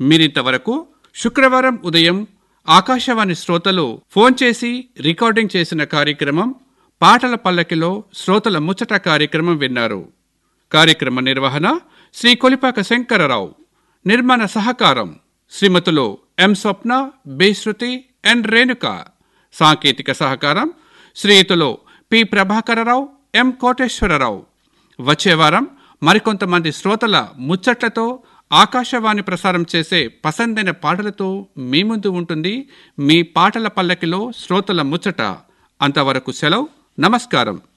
మీరింతవరకు శుక్రవారం ఉదయం ఆకాశవాణి శ్రోతలు ఫోన్ చేసి రికార్డింగ్ చేసిన కార్యక్రమం పాటల పల్లకిలో శ్రోతల ముచ్చట కార్యక్రమం విన్నారు కార్యక్రమ నిర్వహణ శ్రీ కొలిపాక శంకరరావు నిర్మాణ సహకారం శ్రీమతులు ఎం స్వప్న బి శృతి ఎన్ రేణుక సాంకేతిక సహకారం శ్రీయుతులు పి ప్రభాకరరావు ఎం కోటేశ్వరరావు వచ్చే వారం మరికొంతమంది శ్రోతల ముచ్చట్లతో ఆకాశవాణి ప్రసారం చేసే పసందైన పాటలతో మీ ముందు ఉంటుంది మీ పాటల పల్లకిలో శ్రోతల ముచ్చట అంతవరకు సెలవు నమస్కారం